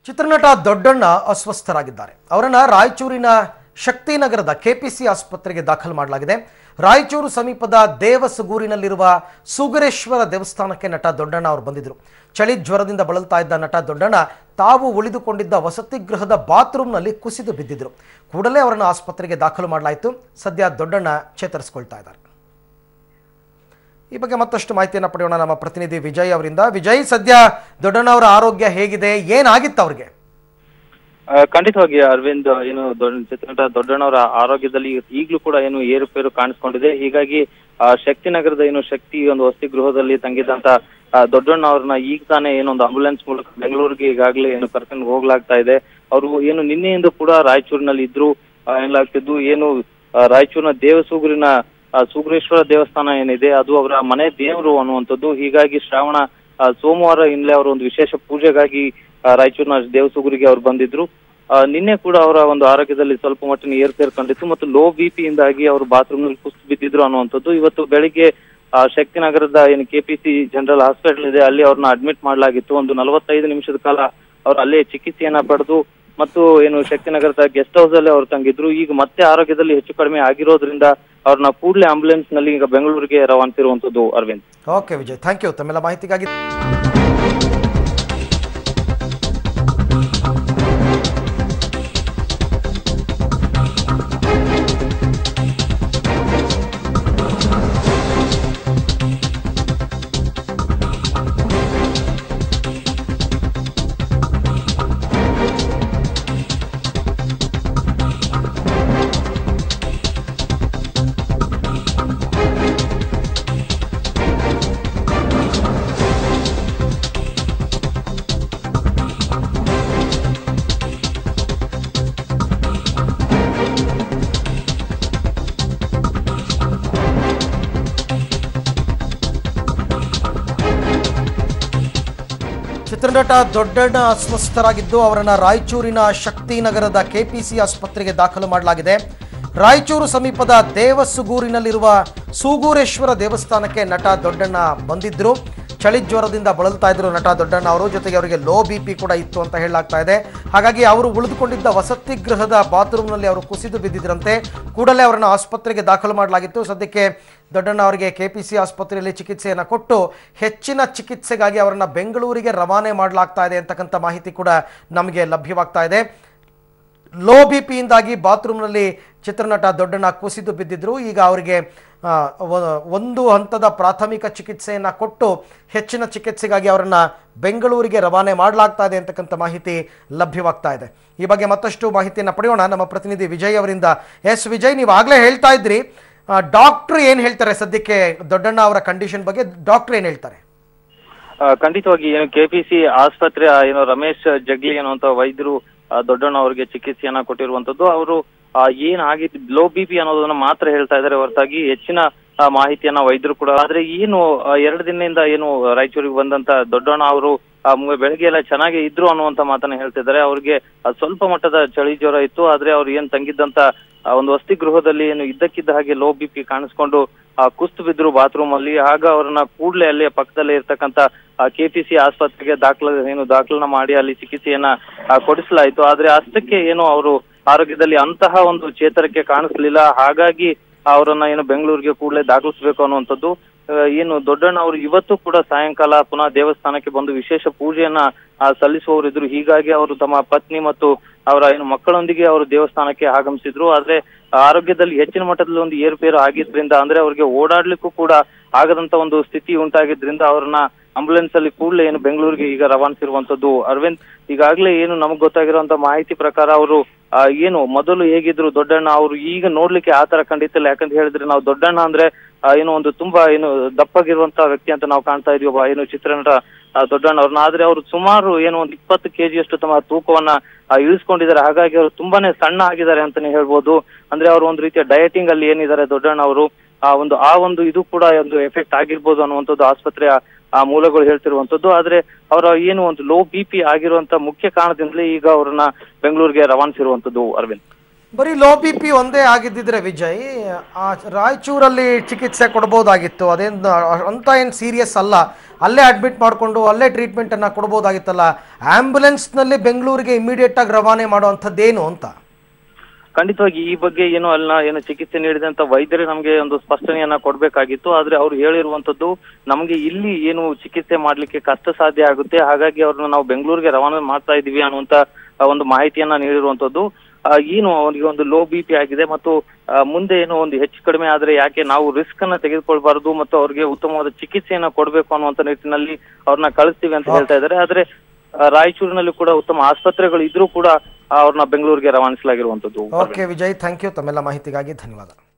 ಚಿತ್ರನಟ ದೊಡ್ಡಣ್ಣ ಅಸ್ವಸ್ಥರಾಗಿದ್ದಾರೆ ಅವರನ್ನ ರಾಯಚೂರಿನ ಶಕ್ತಿನಗರದ ಕೆಪಿಸಿ ಆಸ್ಪತ್ರೆಗೆ ದಾಖಲು ಮಾಡಲಾಗಿದೆ ರಾಯಚೂರು ಸಮೀಪದ ದೇವಸಗೂರಿನಲ್ಲಿರುವ ಸುಗರೇಶ್ವರ ದೇವಸ್ಥಾನಕ್ಕೆ ನಟ ದೊಡ್ಡಣ್ಣ ಅವರು ಬಂದಿದ್ರು ಚಳಿ ಜ್ವರದಿಂದ ಬಳಲ್ತಾ ಇದ್ದ ನಟ ದೊಡ್ಡಣ್ಣ ತಾವು ಉಳಿದುಕೊಂಡಿದ್ದ ವಸತಿ ಗೃಹದ ಬಾತ್ರೂಮ್ನಲ್ಲಿ ಕುಸಿದು ಬಿದ್ದಿದ್ರು ಕೂಡಲೇ ಅವರನ್ನು ಆಸ್ಪತ್ರೆಗೆ ದಾಖಲು ಮಾಡಲಾಯಿತು ಸದ್ಯ ದೊಡ್ಡಣ್ಣ ಚೇತರಿಸಿಕೊಳ್ತಾ ಇದ್ದಾರೆ ಈ ಬಗ್ಗೆ ಮತ್ತಷ್ಟು ಮಾಹಿತಿಯನ್ನು ಪಡೆಯೋಣ ನಮ್ಮ ಪ್ರತಿನಿಧಿ ವಿಜಯ್ ಅವರಿಂದ ವಿಜಯ್ ಸದ್ಯ ದೊಡ್ಡಣ್ಣ ಅವರ ಆರೋಗ್ಯ ಹೇಗಿದೆ ಏನಾಗಿತ್ತು ಅವ್ರಿಗೆ ಆ, ಖಂಡಿತವಾಗಿ ಅರವಿಂದ್ ಏನು ದೊಡ್ಡ ಚಿತ್ರನಟ ದೊಡ್ಡಣ್ಣವರ ಆರೋಗ್ಯದಲ್ಲಿ ಈಗಲೂ ಕೂಡ ಏನು ಏರುಪೇರು ಕಾಣಿಸ್ಕೊಂಡಿದೆ ಹೀಗಾಗಿ ಆ, ಶಕ್ತಿನಗರದ ಏನು ಶಕ್ತಿ ಒಂದು ವಸತಿ ಗೃಹದಲ್ಲಿ ತಂಗಿದ್ದಂತ ಆ, ದೊಡ್ಡಣ್ಣ ಅವ್ರನ್ನ ಈಗ ತಾನೇ ಏನೊಂದು ಆಂಬುಲೆನ್ಸ್ ಮೂಲಕ ಬೆಂಗಳೂರಿಗೆ ಈಗಾಗಲೇ ಏನು ಕರ್ಕೊಂಡು ಹೋಗ್ಲಾಗ್ತಾ ಇದೆ ಅವರು ಏನು ನಿನ್ನೆಯಿಂದ ಕೂಡ ರಾಯಚೂರಿನಲ್ಲಿ ಇದ್ರು ಆ, ಏನಾಗ್ತಿದ್ದು ಏನು ಆ, ರಾಯಚೂರಿನ ದೇವಸೂಗರಿನ ಆ, ಸೂಗ್ರೇಶ್ವರ ದೇವಸ್ಥಾನ ಏನಿದೆ ಅದು ಅವರ ಮನೆ ದೇವರು ಅನ್ನುವಂಥದ್ದು ಹೀಗಾಗಿ ಶ್ರಾವಣ ಆ, ಸೋಮವಾರ ಇಂದಲೇ ಅವರು ಒಂದು ವಿಶೇಷ ಪೂಜೆಗಾಗಿ ಆ, ರಾಯಚೂರಿನ ದೇವಸೂಗರಿಗೆ ಅವರು ಬಂದಿದ್ರು ಆ, ನಿನ್ನೆ ಕೂಡ ಅವರ ಒಂದು ಆರೋಗ್ಯದಲ್ಲಿ ಸ್ವಲ್ಪ ಮಟ್ಟಿನ ಏರುಪೇರು ಕಂಡಿತ್ತು ಮತ್ತು ಲೋ ಬಿ ಇಂದಾಗಿ ಅವರು ಬಾತ್ರೂಮ್ ನಲ್ಲಿ ಕುಸಿದು ಬಿದ್ದಿದ್ರು ಅನ್ನುವಂಥದ್ದು ಇವತ್ತು ಬೆಳಿಗ್ಗೆ ಆ, ಶಕ್ತಿನಗರದ ಏನು ಕೆಪಿಸಿ ಜನರಲ್ ಹಾಸ್ಪಿಟಲ್ ಇದೆ ಅಲ್ಲಿ ಅವ್ರನ್ನ ಅಡ್ಮಿಟ್ ಮಾಡಲಾಗಿತ್ತು ಒಂದು ನಲವತ್ತೈದು ನಿಮಿಷದ ಕಾಲ ಅವ್ರು ಅಲ್ಲೇ ಚಿಕಿತ್ಸೆಯನ್ನ ಪಡೆದು ಮತ್ತು ಏನು ಶಕ್ತಿನಗರದ ಗೆಸ್ಟ್ ಹೌಸ್ ಅಲ್ಲಿ ಅವ್ರು ತಂಗಿದ್ರು ಈಗ ಮತ್ತೆ ಆರೋಗ್ಯದಲ್ಲಿ ಹೆಚ್ಚು ಕಡಿಮೆ ಆಗಿರೋದ್ರಿಂದ ಅವ್ರನ್ನ ಕೂಡಲೇ ಆಂಬುಲೆನ್ಸ್ ನಲ್ಲಿ ಈಗ ಬೆಂಗಳೂರಿಗೆ ರವಾನಿಸಿರುವಂತದ್ದು Arvind okay Vijay thank you ತಮ್ಮೆಲ್ಲ ಮಾಹಿತಿಗಾಗಿ ಚಿತ್ರನಟ ದೊಡ್ಡಣ್ಣ ಅಸ್ವಸ್ಥರಾಗಿದ್ದು ಅವರನ್ನ ರಾಯಚೂರಿನ ಶಕ್ತಿನಗರದ ಕೆಪಿಸಿ ಆಸ್ಪತ್ರೆಗೆ ದಾಖಲು ಮಾಡಲಾಗಿದೆ ರಾಯಚೂರು ಸಮೀಪದ ದೇವಸುಗೂರಿನಲ್ಲಿರುವ ಸೂಗೂರೇಶ್ವರ ದೇವಸ್ಥಾನಕ್ಕೆ ನಟ ದೊಡ್ಡಣ್ಣ ಬಂದಿದ್ರು ಚಳಿ ಜ್ವರದಿಂದ ಬಳಲ್ತಾ ಇದ್ರು ನಟ ದೊಡ್ಡಣ್ಣ ಅವರು ಜೊತೆಗೆ ಅವರಿಗೆ ಲೋ ಬಿ ಪಿ ಕೂಡ ಇತ್ತು ಅಂತ ಹೇಳಲಾಗ್ತಾ ಇದೆ ಹಾಗಾಗಿ ಅವರು ಉಳಿದುಕೊಂಡಿದ್ದ ವಸತಿ ಗೃಹದ ಬಾತ್ರೂಮ್ನಲ್ಲಿ ಅವರು ಕುಸಿದು ಬಿದ್ದಿದ್ರಂತೆ ಕೂಡಲೇ ಅವರನ್ನು ಆಸ್ಪತ್ರೆಗೆ ದಾಖಲು ಮಾಡಲಾಗಿತ್ತು ಸದ್ಯಕ್ಕೆ ದೊಡ್ಡಣ್ಣ ಅವರಿಗೆ ಕೆಪಿಸಿ ಆಸ್ಪತ್ರೆಯಲ್ಲಿ ಚಿಕಿತ್ಸೆಯನ್ನು ಕೊಟ್ಟು ಹೆಚ್ಚಿನ ಚಿಕಿತ್ಸೆಗಾಗಿ ಅವರನ್ನು ಬೆಂಗಳೂರಿಗೆ ರವಾನೆ ಮಾಡಲಾಗ್ತಾ ಇದೆ ಅಂತಕ್ಕಂಥ ಮಾಹಿತಿ ಕೂಡ ನಮಗೆ ಲಭ್ಯವಾಗ್ತಾ ಇದೆ ಲೋ ಬಿ ಪಿಯಿಂದಾಗಿ ಬಾತ್ರೂಮ್ನಲ್ಲಿ ಚಿತ್ರನಟ ದೊಡ್ಡಣ್ಣ ಕುಸಿದು ಬಿದ್ದಿದ್ರು ಈಗ ಅವರಿಗೆ ಆ, ಒ- ಒಂದು ಹಂತದ ಪ್ರಾಥಮಿಕ ಚಿಕಿತ್ಸೆಯನ್ನು ಕೊಟ್ಟು ಹೆಚ್ಚಿನ ಚಿಕಿತ್ಸೆಗಾಗಿ ಅವರನ್ನು ಬೆಂಗಳೂರಿಗೆ ರವಾನೆ ಮಾಡಲಾಗ್ತಾ ಇದೆ ಅಂತಕ್ಕಂಥ ಮಾಹಿತಿ ಲಭ್ಯವಾಗ್ತಾ ಇದೆ ಈ ಬಗ್ಗೆ ಮತ್ತಷ್ಟು ಮಾಹಿತಿಯನ್ನು ಪಡೆಯೋಣ ನಮ್ಮ ಪ್ರತಿನಿಧಿ ವಿಜಯ್ ಅವರಿಂದ ಎಸ್ ವಿಜಯ್ ನೀವು ಆಗಲೇ ಹೇಳ್ತಾ ಇದ್ರಿ ಡಾಕ್ಟ್ರು ಏನು ಹೇಳ್ತಾರೆ ಸದ್ಯಕ್ಕೆ ದೊಡ್ಡಣ್ಣ ಅವರ ಕಂಡೀಷನ್ ಬಗ್ಗೆ ಡಾಕ್ಟ್ರು ಏನು ಹೇಳ್ತಾರೆ ಆ, ಖಂಡಿತವಾಗಿ ಏನು ಕೆಪಿಸಿ ಆಸ್ಪತ್ರೆಯ ಏನು ರಮೇಶ್ ಜಗ್ಲಿ ಅನ್ನುವಂತ ವೈದ್ಯರು ಆ, ದೊಡ್ಡಣ್ಣ ಅವರಿಗೆ ಚಿಕಿತ್ಸೆಯನ್ನ ಕೊಟ್ಟಿರುವಂತದ್ದು ಅವರು ಏನಾಗಿದ್ದು ಲೋ ಬಿ ಪಿ ಅನ್ನೋದನ್ನ ಮಾತ್ರ ಹೇಳ್ತಾ ಇದ್ದಾರೆ ಹೊರತಾಗಿ ಹೆಚ್ಚಿನ ಆ, ಮಾಹಿತಿಯನ್ನ ವೈದ್ಯರು ಕೂಡ ಆದ್ರೆ ಏನು ಆ, ಎರಡು ದಿನದಿಂದ ಏನು ರಾಯಚೂರಿಗೆ ಬಂದಂತ ದೊಡ್ಡಣ್ಣ ಅವರು ಆ, ಮು- ಬೆಳಗ್ಗೆ ಎಲ್ಲ ಚೆನ್ನಾಗಿ ಇದ್ರು ಅನ್ನುವಂತ ಮಾತನ್ನ ಹೇಳ್ತಿದ್ದಾರೆ ಅವ್ರಿಗೆ ಆ, ಸ್ವಲ್ಪ ಮಟ್ಟದ ಚಳಿ ಜ್ವರ ಇತ್ತು ಆದ್ರೆ ಅವ್ರು ಏನ್ ತಂಗಿದ್ದಂತ ಆ, ಒಂದು ವಸತಿ ಗೃಹದಲ್ಲಿ ಏನು ಇದ್ದಕ್ಕಿದ್ದ ಹಾಗೆ ಲೋ ಬಿ ಪಿ ಕಾಣಿಸ್ಕೊಂಡು ಆ, ಕುಸ್ತು ಬಿದ್ರು ಬಾತ್ರೂಮ್ ಅಲ್ಲಿ ಆಗ ಅವ್ರನ್ನ ಕೂಡ್ಲೆ ಅಲ್ಲೇ ಪಕ್ಕದಲ್ಲೇ ಇರ್ತಕ್ಕಂತ ಕೆಪಿಸಿ ಆಸ್ಪತ್ರೆಗೆ ದಾಖಲ ಏನು ದಾಖಲನ ಮಾಡಿ ಅಲ್ಲಿ ಚಿಕಿತ್ಸೆಯನ್ನ ಆ, ಕೊಡಿಸಲಾಯಿತು ಆದ್ರೆ ಅಷ್ಟಕ್ಕೆ ಏನು ಅವರು ಆರೋಗ್ಯದಲ್ಲಿ ಅಂತಹ ಒಂದು ಚೇತರಿಕೆ ಕಾಣಿಸ್ಲಿಲ್ಲ ಹಾಗಾಗಿ ಅವರನ್ನ ಏನು ಬೆಂಗಳೂರಿಗೆ ಕೂಡಲೇ ದಾಖಲಿಸಬೇಕು ಅನ್ನುವಂಥದ್ದು ಆ, ಏನು ದೊಡ್ಡಣ್ಣ ಅವರು ಇವತ್ತು ಕೂಡ ಸಾಯಂಕಾಲ ಪುನಃ ದೇವಸ್ಥಾನಕ್ಕೆ ಬಂದು ವಿಶೇಷ ಪೂಜೆಯನ್ನ ಆ, ಸಲ್ಲಿಸುವವರಿದ್ರು ಹೀಗಾಗಿ ಅವರು ತಮ್ಮ ಪತ್ನಿ ಮತ್ತು ಅವರ ಏನು ಮಕ್ಕಳೊಂದಿಗೆ ಅವರು ದೇವಸ್ಥಾನಕ್ಕೆ ಆಗಮಿಸಿದ್ರು ಆದ್ರೆ ಆರೋಗ್ಯದಲ್ಲಿ ಹೆಚ್ಚಿನ ಮಟ್ಟದಲ್ಲಿ ಒಂದು ಏರುಪೇರು ಆಗಿದ್ರಿಂದ ಅಂದ್ರೆ ಅವರಿಗೆ ಓಡಾಡ್ಲಿಕ್ಕೂ ಕೂಡ ಆಗದಂತ ಒಂದು ಸ್ಥಿತಿ ಉಂಟಾಗಿದ್ರಿಂದ ಅವ್ರನ್ನ ಆಂಬುಲೆನ್ಸ್ ಅಲ್ಲಿ ಕೂಡಲೇ ಏನು ಬೆಂಗಳೂರಿಗೆ ಈಗ ರವಾನಿಸಿರುವಂತದ್ದು ಅರವಿಂದ್ ಈಗಾಗಲೇ ಏನು ನಮಗ್ ಗೊತ್ತಾಗಿರುವಂತ ಮಾಹಿತಿ ಪ್ರಕಾರ ಅವರು ಏನು ಮೊದಲು ಹೇಗಿದ್ರು ದೊಡ್ಡಣ್ಣ ಅವರು ಈಗ ನೋಡ್ಲಿಕ್ಕೆ ಆ ತರ ಖಂಡಿತಿಲ್ಲ ಯಾಕಂತ ಹೇಳಿದ್ರೆ ನಾವು ದೊಡ್ಡಣ್ಣ ಅಂದ್ರೆ ಆ, ಏನು ಒಂದು ತುಂಬಾ ಏನು ದಪ್ಪಗಿರುವಂತ ವ್ಯಕ್ತಿ ಅಂತ ನಾವು ಕಾಣ್ತಾ ಇದೀವಿ ಒಬ್ಬ ಏನು ಚಿತ್ರನಟ ಆ, ದೊಡ್ಡಣ್ಣ ಅವ್ರನ್ನ ಆದ್ರೆ ಅವರು ಸುಮಾರು ಏನು ಒಂದು ಇಪ್ಪತ್ತು ಕೆಜಿಯಷ್ಟು ತಮ್ಮ ತೂಕವನ್ನ ಆ, ಇಳಿಸ್ಕೊಂಡಿದ್ದಾರೆ ಹಾಗಾಗಿ ಅವರು ತುಂಬಾನೇ ಸಣ್ಣ ಆಗಿದ್ದಾರೆ ಅಂತಾನೆ ಹೇಳ್ಬೋದು ಅಂದ್ರೆ ಅವರು ಒಂದು ರೀತಿಯ ಡಯಟಿಂಗ್ ಅಲ್ಲಿ ಏನಿದ್ದಾರೆ ದೊಡ್ಡಣ್ಣ ಅವರು ಆ ಒಂದು ಆ ಒಂದು ಇದು ಕೂಡ ಒಂದು ಎಫೆಕ್ಟ್ ಆಗಿರ್ಬೋದು ಅನ್ನುವಂಥದ್ದು ಆಸ್ಪತ್ರೆಯ ಆ ಮೂಲಗಳು ಹೇಳ್ತಿರುವಂತದ್ದು ಆದ್ರೆ ಅವರ ಏನು ಒಂದು ಲೋ ಬಿ ಪಿ ಆಗಿರುವಂತ ಮುಖ್ಯ ಕಾರಣದಿಂದಲೇ ಈಗ ಅವ್ರನ್ನ ಬೆಂಗಳೂರಿಗೆ ರವಾನಿಸಿರುವಂತದ್ದು ಅರವಿಂದ್ ಬರೀ ಲೋ ಬಿ ಪಿ ಒಂದೇ ಆಗಿದ್ದಿದ್ರೆ ವಿಜಯ್ ಆ ರಾಯಚೂರಲ್ಲಿ ಚಿಕಿತ್ಸೆ ಕೊಡ್ಬೋದಾಗಿತ್ತು ಅದೇನು ಅಂತ ಏನು ಸೀರಿಯಸ್ ಅಲ್ಲ ಅಲ್ಲೇ ಅಡ್ಮಿಟ್ ಮಾಡಿಕೊಂಡು ಅಲ್ಲೇ ಟ್ರೀಟ್ಮೆಂಟನ್ನು ಕೊಡ್ಬೋದಾಗಿತ್ತಲ್ಲ ಆ್ಯಂಬುಲೆನ್ಸ್ನಲ್ಲಿ ಬೆಂಗಳೂರಿಗೆ ಇಮಿಡಿಯೇಟ್ ಆಗಿ ರವಾನೆ ಮಾಡುವಂಥದ್ದೇನು ಅಂತ ಖಂಡಿತವಾಗಿ ಈ ಬಗ್ಗೆ ಏನು ಅಲ್ಲ ಏನು ಚಿಕಿತ್ಸೆ ನೀಡಿದಂತ ವೈದ್ಯರೇ ನಮಗೆ ಒಂದು ಸ್ಪಷ್ಟನೆಯನ್ನ ಕೊಡ್ಬೇಕಾಗಿತ್ತು ಆದ್ರೆ ಅವ್ರು ಹೇಳಿರುವಂತದ್ದು ನಮಗೆ ಇಲ್ಲಿ ಏನು ಚಿಕಿತ್ಸೆ ಮಾಡ್ಲಿಕ್ಕೆ ಕಷ್ಟ ಸಾಧ್ಯ ಆಗುತ್ತೆ ಹಾಗಾಗಿ ಅವ್ರನ್ನ ನಾವು ಬೆಂಗಳೂರಿಗೆ ರವಾನೆ ಮಾಡ್ತಾ ಇದೀವಿ ಅನ್ನುವಂತ ಆ, ಒಂದು ಮಾಹಿತಿಯನ್ನ ನೀಡಿರುವಂತದ್ದು ಆ, ಏನು ಅವರಿಗೆ ಒಂದು ಲೋ ಬಿ ಪಿ ಆಗಿದೆ ಮತ್ತು ಆ, ಮುಂದೆ ಏನು ಒಂದು ಹೆಚ್ಚು ಕಡಿಮೆ ಆದ್ರೆ ಯಾಕೆ ನಾವು ರಿಸ್ಕ್ ಅನ್ನ ತೆಗೆದುಕೊಳ್ಬಾರ್ದು ಮತ್ತು ಅವ್ರಿಗೆ ಉತ್ತಮವಾದ ಚಿಕಿತ್ಸೆಯನ್ನ ಕೊಡ್ಬೇಕು ಅನ್ನುವಂತ ನಿಟ್ಟಿನಲ್ಲಿ ಅವ್ರನ್ನ ಕಳಿಸ್ತೀವಿ ಅಂತ ಹೇಳ್ತಾ ಇದ್ದಾರೆ ಆದ್ರೆ ಆ, ರಾಯಚೂರಿನಲ್ಲಿ ಕೂಡ ಉತ್ತಮ ಆಸ್ಪತ್ರೆಗಳು ಇದ್ರೂ ಕೂಡ ಅವ್ರನ್ನ ಬೆಂಗಳೂರಿಗೆ ರವಾನಿಸಲಾಗಿರುವಂತದ್ದು ಓಕೆ ವಿಜಯ್ ಥ್ಯಾಂಕ್ ಯು ತಮ್ಮೆಲ್ಲ ಮಾಹಿತಿಗಾಗಿ ಧನ್ಯವಾದ